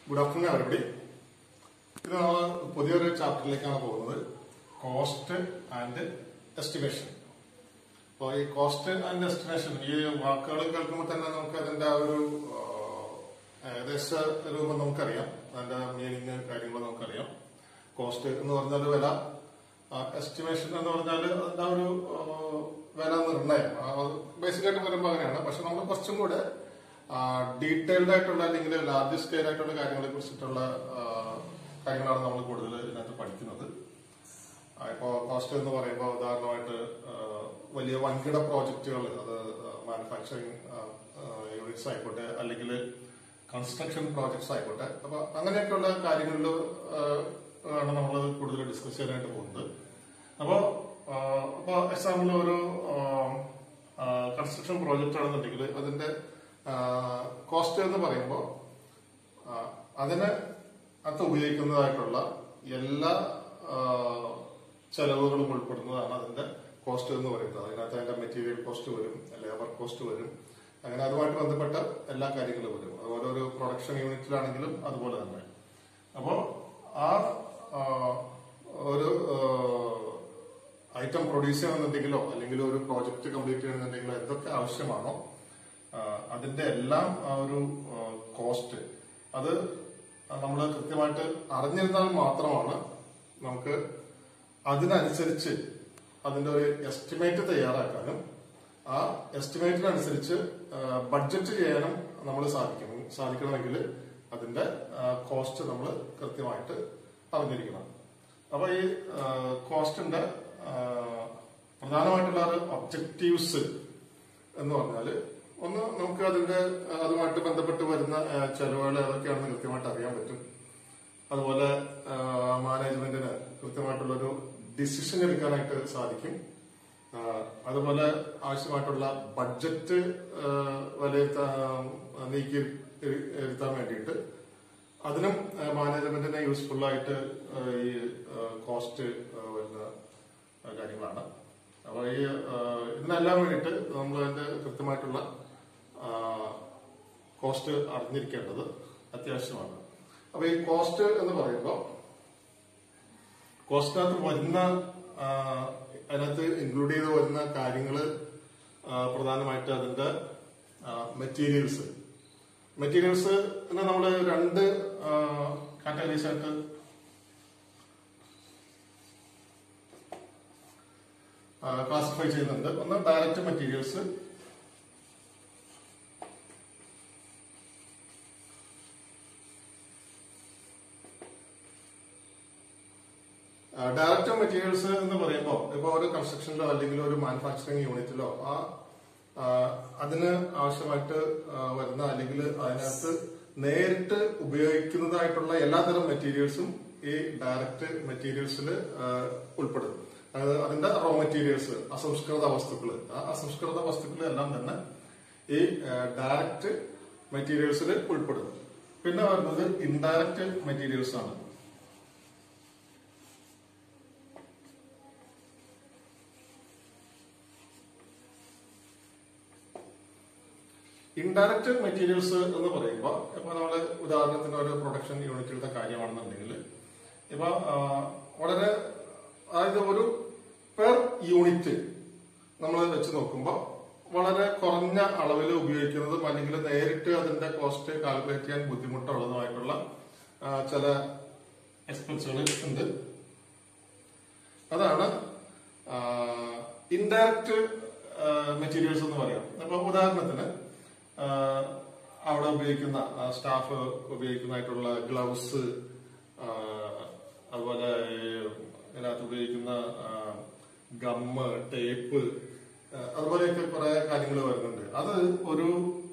good afternoon everybody ഇത് നമ്മൾ പുതിയൊരു ചാപ്റ്ററിലേക്കാണ് പോകുന്നത് കോസ്റ്റ് ആൻഡ് എസ്റ്റിമേഷൻ അപ്പോൾ ഈ കോസ്റ്റ് ആൻഡ് എസ്റ്റിമേഷൻ ഈ വാക്കുകൾ കേൾക്കുമ്പോൾ തന്നെ നമുക്ക് അതിന്റെ ആ ഒരു ആ, ഏകദേശ രൂപം നമുക്കറിയാം അതിന്റെ മീനിങ് കാര്യങ്ങൾ നമുക്കറിയാം കോസ്റ്റ് എന്ന് പറഞ്ഞാൽ വില എസ്റ്റിമേഷൻ എന്ന് പറഞ്ഞാൽ അതിന്റെ ആ ഒരു ആ, വില നിർണ്ണയം ബേസിക് ആയിട്ട് പറയുമ്പോൾ അങ്ങനെയാണ് പക്ഷെ നമ്മൾ കുറച്ചും കൂടെ ഡീറ്റെയിൽഡ് ആയിട്ടുള്ള അല്ലെങ്കിൽ ലാർജ് സ്കെയിൽ ആയിട്ടുള്ള കാര്യങ്ങളെ കുറിച്ചിട്ടുള്ള ആ, കാര്യങ്ങളാണ് നമ്മൾ കൂടുതൽ ഇതിനകത്ത് പഠിക്കുന്നത് ആ, ഇപ്പോ കോസ്റ്റ് എന്ന് പറയുമ്പോൾ ഉദാഹരണമായിട്ട് ആ, വലിയ വൻകിട പ്രോജക്റ്റുകൾ അത് മാനുഫാക്ചറിങ് യൂണിറ്റ്സ് ആയിക്കോട്ടെ അല്ലെങ്കിൽ കൺസ്ട്രക്ഷൻ പ്രോജക്ട്സ് ആയിക്കോട്ടെ അപ്പൊ അങ്ങനെയൊക്കെയുള്ള കാര്യങ്ങളിൽ ആ, ആണ് നമ്മൾ കൂടുതൽ ഡിസ്കസ് ചെയ്യാനായിട്ട് പോകുന്നത് അപ്പോ അപ്പൊ എക്സാമ്പിൾ ഒരു കൺസ്ട്രക്ഷൻ പ്രോജക്റ്റ് ആണെന്നുണ്ടെങ്കിൽ അതിന്റെ കോസ്റ്റ് എന്ന് പറയുമ്പോൾ ആ, അതിന് അത് ഉപയോഗിക്കുന്നതായിട്ടുള്ള എല്ലാ ആ, ചെലവുകളും ഉൾപ്പെടുന്നതാണ് അതിന്റെ കോസ്റ്റ് എന്ന് പറയുന്നത് അതിനകത്ത് അതിന്റെ മെറ്റീരിയൽ കോസ്റ്റ് വരും ലേബർ കോസ്റ്റ് വരും അങ്ങനെ അതുമായിട്ട് ബന്ധപ്പെട്ട എല്ലാ കാര്യങ്ങളും വരും അതുപോലെ ഒരു പ്രൊഡക്ഷൻ യൂണിറ്റിലാണെങ്കിലും അതുപോലെ തന്നെ അപ്പോ ആ ആ, ഒരു ഐറ്റം പ്രൊഡ്യൂസ് ചെയ്യണമെന്നുണ്ടെങ്കിലോ അല്ലെങ്കിൽ ഒരു പ്രോജക്റ്റ് കംപ്ലീറ്റ് ചെയ്യണമെന്നുണ്ടെങ്കിലോ എന്തൊക്കെ ആവശ്യമാണോ ആ, അതിന്റെ എല്ലാം ആ ഒരു കോസ്റ്റ് അത് നമ്മൾ കൃത്യമായിട്ട് അറിഞ്ഞിരുന്നാൽ മാത്രമാണ് നമുക്ക് അതിനനുസരിച്ച് അതിന്റെ ഒരു എസ്റ്റിമേറ്റ് തയ്യാറാക്കാനും ആ എസ്റ്റിമേറ്റിനനുസരിച്ച് ബഡ്ജറ്റ് ചെയ്യാനും നമ്മൾ സാധിക്കണം സാധിക്കണമെങ്കിൽ അതിന്റെ കോസ്റ്റ് നമ്മൾ കൃത്യമായിട്ട് അറിഞ്ഞിരിക്കണം അപ്പൊ ഈ കോസ്റ്റിന്റെ പ്രധാനമായിട്ടുള്ള ഒബ്ജക്റ്റീവ്സ് എന്ന് പറഞ്ഞാല് ഒന്ന് നമുക്ക് അതിന്റെ ആ, അതുമായിട്ട് ബന്ധപ്പെട്ട് വരുന്ന ആ, ചെലവുകൾ ഏതൊക്കെയാണെന്ന് കൃത്യമായിട്ട് അറിയാൻ പറ്റും അതുപോലെ മാനേജ്മെന്റിന് കൃത്യമായിട്ടുള്ളൊരു ഡിസിഷൻ എടുക്കാനായിട്ട് സാധിക്കും ആ, അതുപോലെ ആവശ്യമായിട്ടുള്ള ബഡ്ജറ്റ് ആ, വിലയിരുത്താൻ ആ, നീക്കി ഇരു- ഇരുത്താൻ വേണ്ടിയിട്ട് അതിനും ആ, മാനേജ്മെന്റിന് യൂസ്ഫുൾ ആയിട്ട് ആ, ഈ കോസ്റ്റ് വരുന്ന ആ, കാര്യങ്ങളാണ് അപ്പൊ ഈ ആ, ഇതിനെല്ലാം വേണ്ടിയിട്ട് നമ്മൾ അതിന്റെ കൃത്യമായിട്ടുള്ള കോസ്റ്റ് അറിഞ്ഞിരിക്കേണ്ടത് അത്യാവശ്യമാണ് അപ്പൊ ഈ കോസ്റ്റ് എന്ന് പറയുമ്പോൾ കോസ്റ്റിനകത്ത് വരുന്ന ആ, അതിനകത്ത് ഇൻക്ലൂഡ് ചെയ്ത് വരുന്ന കാര്യങ്ങള് ആ, പ്രധാനമായിട്ട് അതിന്റെ മെറ്റീരിയൽസ് മെറ്റീരിയൽസ് നമ്മൾ രണ്ട് കാറ്റഗറീസ് ആയിട്ട് ക്ലാസിഫൈ ചെയ്യുന്നുണ്ട് ഒന്ന് ഡയറക്റ്റ് മെറ്റീരിയൽസ് ഡയറക്റ്റ് മെറ്റീരിയൽസ് എന്ന് പറയുമ്പോൾ ഇപ്പൊ ഒരു കൺസ്ട്രക്ഷനിലോ അല്ലെങ്കിൽ ഒരു മാനുഫാക്ചറിങ് യൂണിറ്റിലോ ആ ആ, അതിന് ആവശ്യമായിട്ട് ആ, വരുന്ന അല്ലെങ്കിൽ അതിനകത്ത് നേരിട്ട് ഉപയോഗിക്കുന്നതായിട്ടുള്ള എല്ലാതരം മെറ്റീരിയൽസും ഈ ഡയറക്റ്റ് മെറ്റീരിയൽസിൽ ഉൾപ്പെടും അതായത് അതിന്റെ റോ മെറ്റീരിയൽസ് അസംസ്കൃത വസ്തുക്കൾ ആ അസംസ്കൃത വസ്തുക്കൾ എല്ലാം തന്നെ ഈ ഡയറക്റ്റ് മെറ്റീരിയൽസിൽ ഉൾപ്പെടും പിന്നെ വരുന്നത് ഇൻഡയറക്റ്റ് മെറ്റീരിയൽസ് ആണ് ഇൻഡയറക്റ്റ് മെറ്റീരിയൽസ് എന്ന് പറയുമ്പോൾ ഇപ്പൊ നമ്മള് ഉദാഹരണത്തിന് ഒരു പ്രൊഡക്ഷൻ യൂണിറ്റിലത്തെ കാര്യമാണെന്നുണ്ടെങ്കിൽ ഇപ്പൊ ആ, വളരെ അതായത് ഒരു പെർ യൂണിറ്റ് നമ്മൾ വെച്ച് നോക്കുമ്പോൾ വളരെ കുറഞ്ഞ അളവിൽ ഉപയോഗിക്കുന്നതും അല്ലെങ്കിൽ നേരിട്ട് അതിന്റെ കോസ്റ്റ് കാൽക്കുലേറ്റ് ചെയ്യാൻ ബുദ്ധിമുട്ടുള്ളതുമായിട്ടുള്ള ആ, ചില എക്സ്പെൻസുകൾ ഉണ്ട് അതാണ് ഇൻഡയറക്റ്റ് മെറ്റീരിയൽസ് എന്ന് പറയാം അപ്പൊ ഉദാഹരണത്തിന് ആ, അവിടെ ഉപയോഗിക്കുന്ന സ്റ്റാഫ് ഉപയോഗിക്കുന്നതായിട്ടുള്ള ഗ്ലൗസ് അതുപോലെ ഈ ഇതിനകത്ത് ഉപയോഗിക്കുന്ന ഗമ്മ് ടേപ്പ് അതുപോലെയൊക്കെ കുറെ കാര്യങ്ങൾ വരുന്നുണ്ട് അത് ഒരു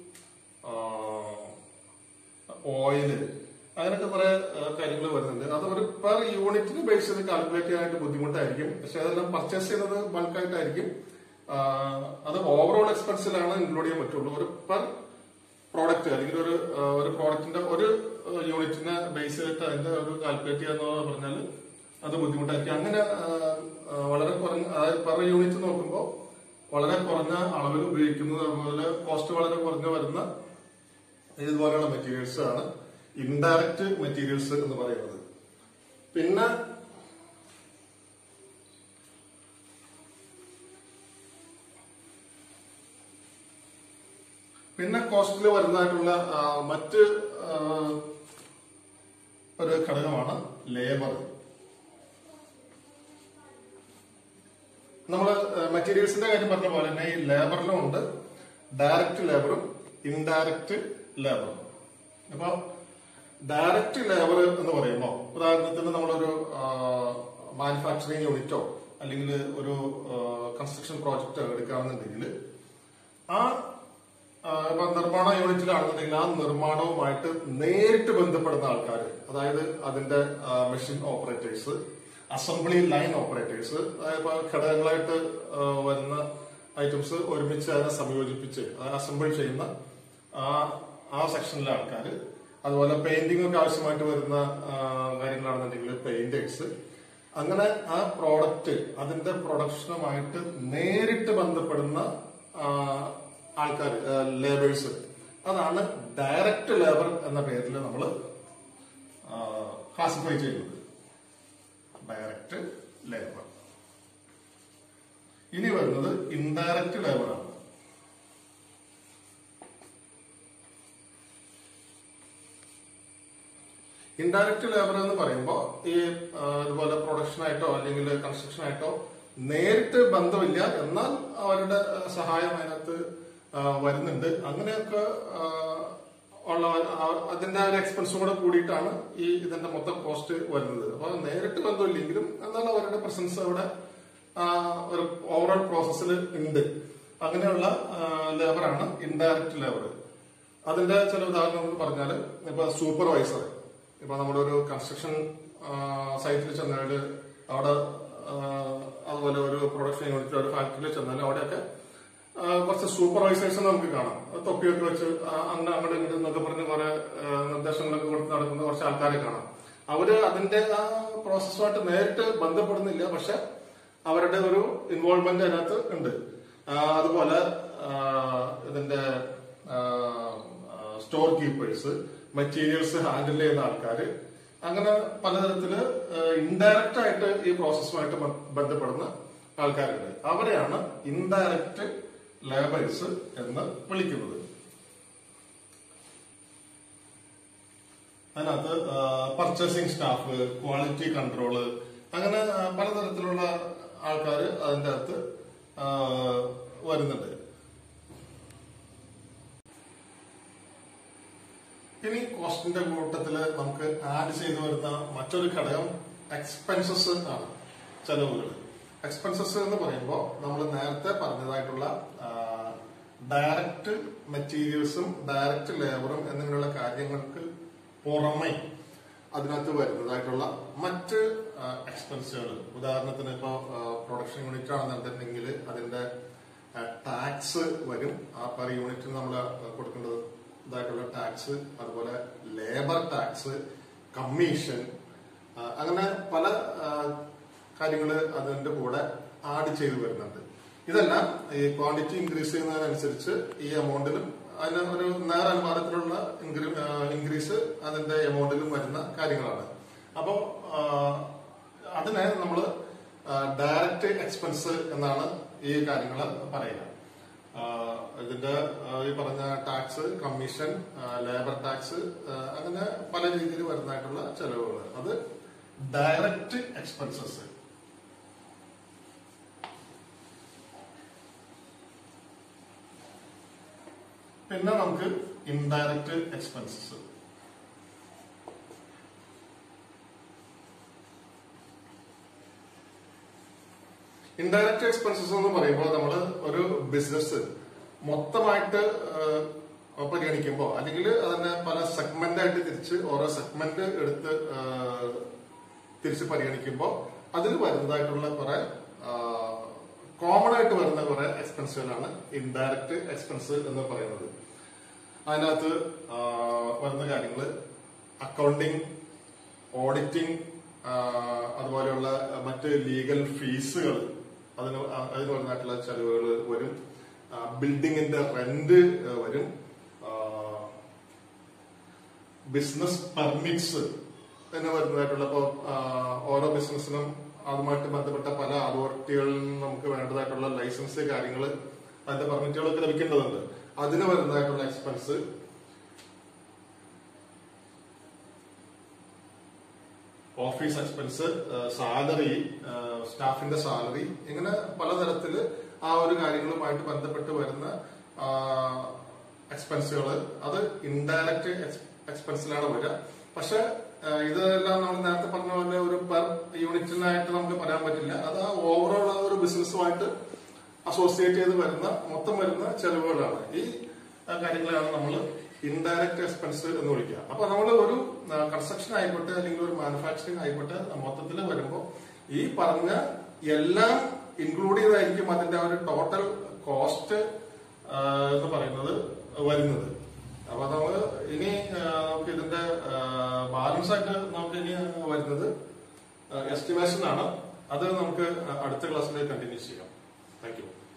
ഓയില് അങ്ങനെയൊക്കെ കുറെ കാര്യങ്ങൾ വരുന്നുണ്ട് അത് ഒരു പെർ യൂണിറ്റിന് ബേസ് ചെയ്ത് കാൽക്കുലേറ്റ് ചെയ്യാനായിട്ട് ബുദ്ധിമുട്ടായിരിക്കും പക്ഷെ അതെല്ലാം പർച്ചേസ് ചെയ്യുന്നത് ബൾക്കായിട്ടായിരിക്കും ആ, അത് ഓവറോൾ എക്സ്പെൻസിലാണ് ഇൻക്ലൂഡ് ചെയ്യാൻ പറ്റുള്ളൂ ഒരു പെർ പ്രോഡക്റ്റ് അല്ലെങ്കിൽ ഒരു ആ, ഒരു പ്രോഡക്റ്റിന്റെ ഒരു യൂണിറ്റിനെ ബേസ് ചെയ്തിട്ട് അതിന്റെ ഒരു കാൽക്കുലേറ്റ് ചെയ്യാന്ന് പറഞ്ഞാൽ അത് ബുദ്ധിമുട്ടായിരിക്കും അങ്ങനെ ആ, ആ, വളരെ കുറഞ്ഞ അതായത് പെർ യൂണിറ്റ് നോക്കുമ്പോൾ വളരെ കുറഞ്ഞ അളവിൽ ഉപയോഗിക്കുന്നത് അതുപോലെ കോസ്റ്റ് വളരെ കുറഞ്ഞു വരുന്ന ഇതുപോലെയുള്ള മെറ്റീരിയൽസ് ആണ് ഇൻഡയറക്റ്റ് മെറ്റീരിയൽസ് എന്ന് പറയുന്നത് പിന്നെ പിന്നെ കോസ്റ്റിൽ വരുന്നതായിട്ടുള്ള ആ, മറ്റ് ആ, ഒരു ഘടകമാണ് ലേബർ നമ്മൾ മെറ്റീരിയൽസിന്റെ കാര്യം പറഞ്ഞ പോലെ തന്നെ ഈ ലേബറിലും ഉണ്ട് ഡയറക്റ്റ് ലേബറും ഇൻഡയറക്റ്റ് ലേബറും അപ്പൊ ഡയറക്റ്റ് ലേബർ എന്ന് പറയുമ്പോൾ ഉദാഹരണത്തിന് നമ്മളൊരു മാനുഫാക്ചറിങ് യൂണിറ്റോ അല്ലെങ്കിൽ ഒരു കൺസ്ട്രക്ഷൻ പ്രോജക്റ്റോ എടുക്കുകയാണെന്നുണ്ടെങ്കിൽ ആ ആ, ഇപ്പൊ നിർമ്മാണ യൂണിറ്റിലാണെന്നുണ്ടെങ്കിൽ ആ നിർമ്മാണവുമായിട്ട് നേരിട്ട് ബന്ധപ്പെടുന്ന ആൾക്കാർ അതായത് അതിന്റെ machine operators assembly line operators ഇപ്പൊ ഘടകങ്ങളായിട്ട് ആ, വരുന്ന ഐറ്റംസ് ഒരുമിച്ച് അതിനെ സംയോജിപ്പിച്ച് അസംബിൾ ചെയ്യുന്ന ആ ആ സെക്ഷനിലെ ആൾക്കാർ അതുപോലെ പെയിന്റിംഗ് ഒക്കെ ആവശ്യമായിട്ട് വരുന്ന ആ, കാര്യങ്ങളാണെന്നുണ്ടെങ്കിൽ പെയിന്റേഴ്സ് അങ്ങനെ ആ പ്രോഡക്റ്റ് അതിന്റെ പ്രൊഡക്ഷനുമായിട്ട് നേരിട്ട് ബന്ധപ്പെടുന്ന ആൾക്കാർ ലേബേഴ്സ് അതാണ് ഡയറക്റ്റ് ലേബർ എന്ന പേരിൽ നമ്മൾ ക്ലാസിഫൈ ചെയ്യുന്നത് ഡയറക്റ്റ് ലേബർ ഇനി വരുന്നത് ഇൻഡയറക്റ്റ് ലേബറാണ് ഇൻഡയറക്റ്റ് ലേബർ എന്ന് പറയുമ്പോൾ ഈ ആ, ഇതുപോലെ പ്രൊഡക്ഷൻ ആയിട്ടോ അല്ലെങ്കിൽ കൺസ്ട്രക്ഷൻ ആയിട്ടോ നേരിട്ട് ബന്ധമില്ല എന്നാൽ അവരുടെ ആ, സഹായം അതിനകത്ത് ആ, വരുന്നുണ്ട് അങ്ങനെയൊക്കെ ആ, ഉള്ള ആ, അതിന്റെ ഒരു എക്സ്പെൻസും കൂടെ കൂടിയിട്ടാണ് ഈ ഇതിന്റെ മൊത്തം കോസ്റ്റ് വരുന്നത് അപ്പൊ നേരിട്ട് ബന്ധമില്ലെങ്കിലും എന്നാൽ അവരുടെ പ്രസൻസ് അവിടെ ആ, ഒരു ഓവറോൾ പ്രോസസ്സിൽ ഉണ്ട് അങ്ങനെയുള്ള ലേബറാണ് ഇൻഡയറക്റ്റ് ലേബർ അതിന്റെ ചില ഉദാഹരണങ്ങൾ പറഞ്ഞാൽ ഇപ്പൊ സൂപ്പർവൈസർ ഇപ്പൊ നമ്മുടെ ഒരു കൺസ്ട്രക്ഷൻ സൈറ്റിൽ ചെന്നാൽ അവിടെ ആ, അതുപോലെ ഒരു പ്രൊഡക്ഷൻ യൂണിറ്റിൽ ഒരു ഫാക്ടറിയിൽ ചെന്നാൽ അവിടെയൊക്കെ ആ, കുറച്ച് സൂപ്പർവൈസേഴ്സ് നമുക്ക് കാണാം തൊപ്പിയൊക്കെ വെച്ച് ആ, അങ്ങനെ അങ്ങോട്ട് ഇങ്ങോട്ട് എന്നൊക്കെ പറഞ്ഞ് കുറെ ആ, നിർദ്ദേശങ്ങളൊക്കെ കൊടുത്ത് നടക്കുന്ന കുറച്ച് ആൾക്കാരെ കാണാം അവര് അതിന്റെ ആ പ്രോസസ്സുമായിട്ട് നേരിട്ട് ബന്ധപ്പെടുന്നില്ല പക്ഷെ അവരുടെ ഒരു ഇൻവോൾവ്മെന്റ് അതിനകത്ത് ഉണ്ട് ആ, അതുപോലെ ആ, ഇതിന്റെ സ്റ്റോർ കീപ്പേഴ്സ് മെറ്റീരിയൽസ് ഹാൻഡിൽ ചെയ്യുന്ന ആൾക്കാർ അങ്ങനെ പലതരത്തില് ഇൻഡയറക്റ്റ് ആയിട്ട് ഈ പ്രോസസ്സുമായിട്ട് ബ- ബന്ധപ്പെടുന്ന ആൾക്കാരുണ്ട് അവരെയാണ് ഇൻഡയറക്റ്റ് ലേബേഴ്സ് എന്ന് വിളിക്കുന്നത് അതിനകത്ത് പർച്ചേസിംഗ് സ്റ്റാഫ് ക്വാളിറ്റി കൺട്രോള് അങ്ങനെ ആ, പലതരത്തിലുള്ള ആൾക്കാർ അതിന്റെ അകത്ത് ആ, വരുന്നുണ്ട് ഇനി കോസ്റ്റിന്റെ കൂട്ടത്തില് നമുക്ക് ആഡ് ചെയ്തു വരുന്ന മറ്റൊരു ഘടകം എക്സ്പെൻസസ് ആണ് ചെലവുകൾ എക്സ്പെൻസസ് എന്ന് പറയുമ്പോൾ നമ്മൾ നേരത്തെ പറഞ്ഞതായിട്ടുള്ള ഡയറക്റ്റ് മെറ്റീരിയൽസും ഡയറക്റ്റ് ലേബറും എന്നിങ്ങനെയുള്ള കാര്യങ്ങൾക്ക് പുറമെ അതിനകത്ത് വരുന്നതായിട്ടുള്ള മറ്റ് എക്സ്പെൻസുകൾ ഉദാഹരണത്തിന് ഇപ്പോൾ പ്രൊഡക്ഷൻ യൂണിറ്റ് ആണെന്നുണ്ടെങ്കിൽ അതിന്റെ ടാക്സ് വരും ആ പെർ യൂണിറ്റിന് നമ്മൾ കൊടുക്കേണ്ടത് ഇതായിട്ടുള്ള ടാക്സ് അതുപോലെ ലേബർ ടാക്സ് കമ്മീഷൻ ആ, അങ്ങനെ പല കാര്യങ്ങൾ അതിന്റെ കൂടെ ആഡ് ചെയ്തു വരുന്നുണ്ട് ഇതെല്ലാം ഈ ക്വാണ്ടിറ്റി ഇൻക്രീസ് ചെയ്യുന്നതിനനുസരിച്ച് ഈ എമൗണ്ടിലും അതിന് ഒരു നേരനുപാതത്തിലുള്ള ഇൻക്രീസ് അതിന്റെ എമൗണ്ടിലും വരുന്ന കാര്യങ്ങളാണ് അപ്പോൾ അതിനെ നമ്മൾ ഡയറക്റ്റ് എക്സ്പെൻസ് എന്നാണ് ഈ കാര്യങ്ങൾ പറയുക ആ, ഇതിന്റെ ആ, ഈ പറഞ്ഞ ടാക്സ് കമ്മീഷൻ ലേബർ ടാക്സ് അങ്ങനെ പല രീതിയിൽ വരുന്നതായിട്ടുള്ള ചെലവുകൾ അത് ഡയറക്റ്റ് എക്സ്പെൻസസ് പിന്നെ നമുക്ക് ഇൻഡയറക്റ്റ് എക്സ്പെൻസസ് ഇൻഡയറക്റ്റ് എക്സ്പെൻസസ് എന്ന് പറയുമ്പോൾ നമ്മൾ ഒരു ബിസിനസ് മൊത്തമായിട്ട് ആ, പരിഗണിക്കുമ്പോൾ അല്ലെങ്കിൽ അതിനെ പല സെഗ്മെന്റ് ആയിട്ട് തിരിച്ച് ഓരോ സെഗ്മെന്റ് എടുത്ത് ആ, തിരിച്ച് പരിഗണിക്കുമ്പോൾ അതിൽ വരുന്നതായിട്ടുള്ള കുറെ കോമൺ ആയിട്ട് വരുന്ന കുറെ എക്സ്പെൻസുകളാണ് ഇൻഡയറക്റ്റ് എക്സ്പെൻസ് എന്ന് പറയുന്നത് അതിനകത്ത് ആ, വരുന്ന കാര്യങ്ങൾ അക്കൗണ്ടിങ് ഓഡിറ്റിംഗ് അതുപോലെയുള്ള മറ്റ് ലീഗൽ ഫീസുകൾ അതിന് ആ- അതിന് വരുന്നതായിട്ടുള്ള ചെലവുകൾ വരും ബിൽഡിങ്ങിന്റെ റെന്റ് വരും ബിസിനസ് പെർമിറ്റ്സ് എന്ന് വരുന്നതായിട്ടുള്ള ഇപ്പോൾ ഓരോ ബിസിനസ്സിനും അതുമായിട്ട് ബന്ധപ്പെട്ട പല അതോറിറ്റികളിൽ നിന്നും നമുക്ക് വേണ്ടതായിട്ടുള്ള ലൈസൻസ് കാര്യങ്ങൾ അതിന്റെ പെർമിറ്റുകളൊക്കെ ലഭിക്കേണ്ടതുണ്ട് അതിന് വരുന്നതായിട്ടുള്ള എക്സ്പെൻസ് ഓഫീസ് എക്സ്പെൻസ് സാലറി സ്റ്റാഫിന്റെ സാലറി ഇങ്ങനെ പലതരത്തില് ആ ഒരു കാര്യങ്ങളുമായിട്ട് ബന്ധപ്പെട്ട് വരുന്ന എക്സ്പെൻസുകൾ അത് ഇൻഡയറക്റ്റ് എക്സ്പെൻസിലാണ് വരിക പക്ഷെ ഇതെല്ലാം നമ്മൾ നേരത്തെ പറഞ്ഞ പോലെ ഒരു പെർ യൂണിറ്റിനായിട്ട് നമുക്ക് പറയാൻ പറ്റില്ല അത് ആ ഓവറോൾ ആ ഒരു ബിസിനസ്സുമായിട്ട് അസോസിയേറ്റ് ചെയ്ത് വരുന്ന മൊത്തം വരുന്ന ചെലവുകളാണ് ഈ ആ, കാര്യങ്ങളാണ് നമ്മൾ ഇൻഡയറക്റ്റ് എക്സ്പെൻസ് എന്ന് വിളിക്കുക അപ്പൊ നമ്മൾ ഒരു കൺസ്ട്രക്ഷൻ ആയിക്കോട്ടെ അല്ലെങ്കിൽ ഒരു മാനുഫാക്ചറിങ് ആയിക്കോട്ടെ മൊത്തത്തിൽ വരുമ്പോൾ ഈ പറഞ്ഞ എല്ലാം ഇൻക്ലൂഡ് ചെയ്തായിരിക്കും അതിന്റെ ആ ഒരു ടോട്ടൽ കോസ്റ്റ് എന്ന് പറയുന്നത് വരുന്നത് അപ്പൊ നമ്മൾ ഇനി ആ, നമുക്ക് ഇതിന്റെ ബാലൻസ് ആയിട്ട് നമുക്ക് ഇനി വരുന്നത് എസ്റ്റിമേഷൻ ആണ് അത് നമുക്ക് അടുത്ത ക്ലാസ്സിൽ കണ്ടിന്യൂ ചെയ്യാം താങ്ക് യു